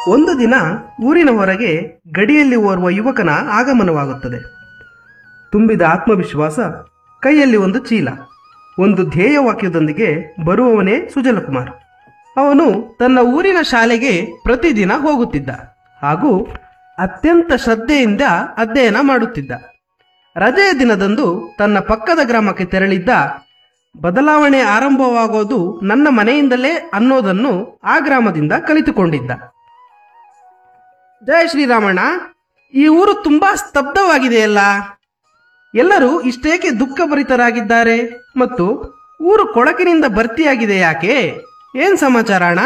ಒಂದು ದಿನ ಊರಿನ ಹೊರಗೆ ಗಡಿಯಲ್ಲಿ ಓರ್ವ ಯುವಕನ ಆಗಮನವಾಗುತ್ತದೆ ತುಂಬಿದ ಆತ್ಮವಿಶ್ವಾಸ ಕೈಯಲ್ಲಿ ಒಂದು ಚೀಲ ಒಂದು ಧ್ಯೇಯವಾಕ್ಯದೊಂದಿಗೆ ಬರುವವನೇ ಸುಜಲಕುಮಾರ್ ಅವನು ತನ್ನ ಊರಿನ ಶಾಲೆಗೆ ಪ್ರತಿದಿನ ಹೋಗುತ್ತಿದ್ದ ಹಾಗೂ ಅತ್ಯಂತ ಶ್ರದ್ಧೆಯಿಂದ ಅಧ್ಯಯನ ಮಾಡುತ್ತಿದ್ದ ರಜೆಯ ದಿನದಂದು ತನ್ನ ಪಕ್ಕದ ಗ್ರಾಮಕ್ಕೆ ತೆರಳಿದ್ದ ಬದಲಾವಣೆ ಆರಂಭವಾಗೋದು ನನ್ನ ಮನೆಯಿಂದಲೇ ಅನ್ನೋದನ್ನು ಆ ಗ್ರಾಮದಿಂದ ಕಲಿತುಕೊಂಡಿದ್ದ ಜಯ ಶ್ರೀರಾಮಣ್ಣ ಈ ಊರು ತುಂಬಾ ಸ್ತಬ್ಧವಾಗಿದೆಯಲ್ಲ ಎಲ್ಲರೂ ಇಷ್ಟೇಕೆ ದುಃಖಭರಿತರಾಗಿದ್ದಾರೆ ಮತ್ತು ಊರು ಕೊಳಕಿನಿಂದ ಭರ್ತಿಯಾಗಿದೆ ಯಾಕೆ ಏನ್ ಸಮಾಚಾರ ಅಣ್ಣ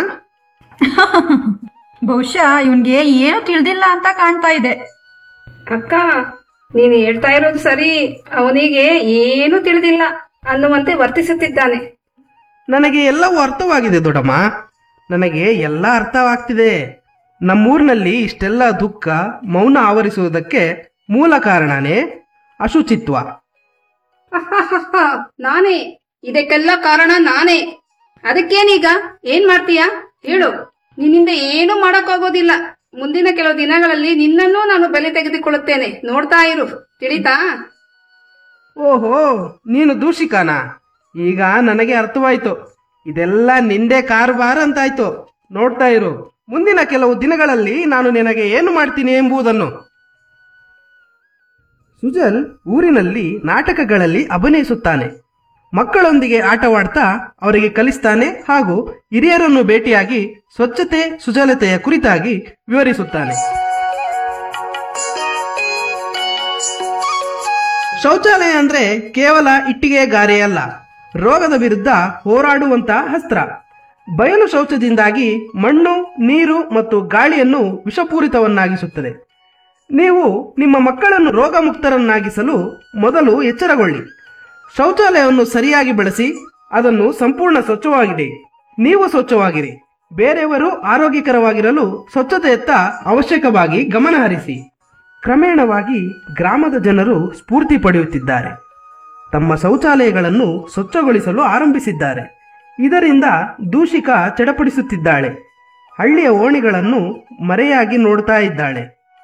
ಬಹುಶಃ ಇವನ್ಗೆ ಏನು ತಿಳಿದಿಲ್ಲ ಅಂತ ಕಾಣ್ತಾ ಇದೆ ಅಕ್ಕ ನೀನು ಹೇಳ್ತಾ ಇರೋದು ಸರಿ ಅವನಿಗೆ ಏನು ತಿಳಿದಿಲ್ಲ ಅನ್ನುವಂತೆ ವರ್ತಿಸುತ್ತಿದ್ದಾನೆ ನನಗೆ ಎಲ್ಲವೂ ಅರ್ಥವಾಗಿದೆ ದೊಡ್ಡಮ್ಮ ನನಗೆ ಎಲ್ಲ ಅರ್ಥವಾಗ್ತಿದೆ ನಮ್ಮೂರಿನಲ್ಲಿ ಇಷ್ಟೆಲ್ಲ ದುಃಖ ಮೌನ ಆವರಿಸುವುದಕ್ಕೆ ಮೂಲ ಕಾರಣನೇ ಅಶುಚಿತ್ವ ಅಹ್ಹಹ್ಹ, ನಾನೇ ಇದಕ್ಕೆಲ್ಲ ಕಾರಣ ನಾನೇ ಅದಕ್ಕೇನೀಗ ಏನ್ ಮಾಡ್ತೀಯಾ ಹೇಳು ನಿನ್ನಿಂದ ಏನೂ ಮಾಡಕ್ಕಾಗೋದಿಲ್ಲ ಮುಂದಿನ ಕೆಲವು ದಿನಗಳಲ್ಲಿ ನಿನ್ನನ್ನೂ ನಾನು ಬೆಲೆ ತೆಗೆದುಕೊಳ್ಳುತ್ತೇನೆ ನೋಡ್ತಾ ಇರು ತಿಳಿತಾ ಓಹೋ ನೀನು ದೂಷಿಕಾನ ಈಗ ನನಗೆ ಅರ್ಥವಾಯ್ತು ಇದೆಲ್ಲ ನಿಂದೆ ಕಾರುಬಾರ ಅಂತಾಯ್ತು ನೋಡ್ತಾ ಇರು ಮುಂದಿನ ಕೆಲವು ದಿನಗಳಲ್ಲಿ ನಾನು ನಿನಗೆ ಏನು ಮಾಡ್ತೀನಿ ಎಂಬುದನ್ನು ಸುಜಲ್ ಊರಿನಲ್ಲಿ ನಾಟಕಗಳಲ್ಲಿ ಅಭಿನಯಿಸುತ್ತಾನೆ ಮಕ್ಕಳೊಂದಿಗೆ ಆಟವಾಡ್ತಾ ಅವರಿಗೆ ಕಲಿಸ್ತಾನೆ ಹಾಗೂ ಹಿರಿಯರನ್ನು ಭೇಟಿಯಾಗಿ ಸ್ವಚ್ಛತೆ ಸುಜಲತೆಯ ಕುರಿತಾಗಿ ವಿವರಿಸುತ್ತಾನೆ ಶೌಚಾಲಯ ಅಂದ್ರೆ ಕೇವಲ ಇಟ್ಟಿಗೆ ಗಾರೆ ಅಲ್ಲ ರೋಗದ ವಿರುದ್ಧ ಹೋರಾಡುವಂತ ಅಸ್ತ್ರ ಬಯಲು ಶೌಚದಿಂದಾಗಿ ಮಣ್ಣು ನೀರು ಮತ್ತು ಗಾಳಿಯನ್ನು ವಿಷಪೂರಿತವನ್ನಾಗಿಸುತ್ತದೆ ನೀವು ನಿಮ್ಮ ಮಕ್ಕಳನ್ನು ರೋಗಮುಕ್ತರನ್ನಾಗಿಸಲು ಮೊದಲು ಎಚ್ಚರಗೊಳ್ಳಿ ಶೌಚಾಲಯವನ್ನು ಸರಿಯಾಗಿ ಬಳಸಿ ಅದನ್ನು ಸಂಪೂರ್ಣ ಸ್ವಚ್ಛವಾಗಿಡಿ ನೀವು ಸ್ವಚ್ಛವಾಗಿರಿ ಬೇರೆಯವರು ಆರೋಗ್ಯಕರವಾಗಿರಲು ಸ್ವಚ್ಛತೆಯತ್ತ ಅವಶ್ಯಕವಾಗಿ ಗಮನ ಹರಿಸಿ ಕ್ರಮೇಣವಾಗಿ ಗ್ರಾಮದ ಜನರು ಸ್ಫೂರ್ತಿ ಪಡೆಯುತ್ತಿದ್ದಾರೆ ತಮ್ಮ ಶೌಚಾಲಯಗಳನ್ನು ಸ್ವಚ್ಛಗೊಳಿಸಲು ಆರಂಭಿಸಿದ್ದಾರೆ ಇದರಿಂದ ದೂಷಿಕ ಚಡಪಡಿಸುತ್ತಿದ್ದಾಳೆ ಹಳ್ಳಿಯ ಓಣಿಗಳನ್ನು ಮರೆಯಾಗಿ ನೋಡ್ತಾ ಇದ್ದಾಳೆ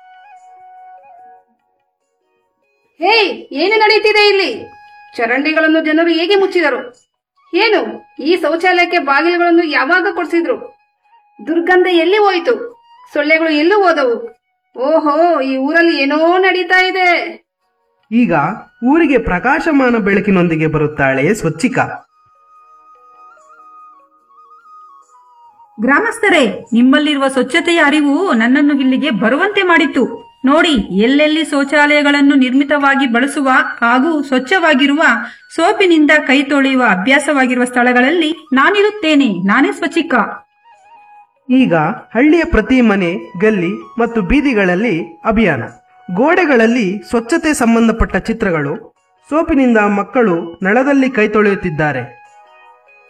ಹೇ ಏನು ನಡೆಯುತ್ತಿದೆ ಇಲ್ಲಿ ಚರಂಡಿಗಳನ್ನು ಜನರು ಹೇಗೆ ಮುಚ್ಚಿದರು ಏನು ಈ ಶೌಚಾಲಯಕ್ಕೆ ಬಾಗಿಲುಗಳನ್ನು ಯಾವಾಗ ಕೊಡಿಸಿದ್ರು ದುರ್ಗಂಧ ಎಲ್ಲಿ ಹೋಯಿತು ಸೊಳ್ಳೆಗಳು ಎಲ್ಲೂ ಹೋದವು ಓಹೋ ಈ ಊರಲ್ಲಿ ಏನೋ ನಡೀತಾ ಇದೆ ಈಗ ಊರಿಗೆ ಪ್ರಕಾಶಮಾನ ಬೆಳಕಿನೊಂದಿಗೆ ಬರುತ್ತಾಳೆ ಸ್ವಚ್ಛಿಕ ಗ್ರಾಮಸ್ಥರೇ ನಿಮ್ಮಲ್ಲಿರುವ ಸ್ವಚ್ಛತೆಯ ಅರಿವು ನನ್ನನ್ನು ಇಲ್ಲಿಗೆ ಬರುವಂತೆ ಮಾಡಿತು ನೋಡಿ ಎಲ್ಲೆಲ್ಲಿ ಶೌಚಾಲಯಗಳನ್ನು ನಿರ್ಮಿತವಾಗಿ ಬಳಸುವ ಹಾಗೂ ಸ್ವಚ್ಛವಾಗಿರುವ ಸೋಪಿನಿಂದ ಕೈ ತೊಳೆಯುವ ಅಭ್ಯಾಸವಾಗಿರುವ ಸ್ಥಳಗಳಲ್ಲಿ ನಾನಿರುತ್ತೇನೆ ನಾನೇ ಸ್ವಚ್ಛಿಕ ಈಗ ಹಳ್ಳಿಯ ಪ್ರತಿ ಮನೆ ಗಲ್ಲಿ ಮತ್ತು ಬೀದಿಗಳಲ್ಲಿ ಅಭಿಯಾನ ಗೋಡೆಗಳಲ್ಲಿ ಸ್ವಚ್ಛತೆ ಸಂಬಂಧಪಟ್ಟ ಚಿತ್ರಗಳು ಸೋಪಿನಿಂದ ಮಕ್ಕಳು ನಳದಲ್ಲಿ ಕೈ ತೊಳೆಯುತ್ತಿದ್ದಾರೆ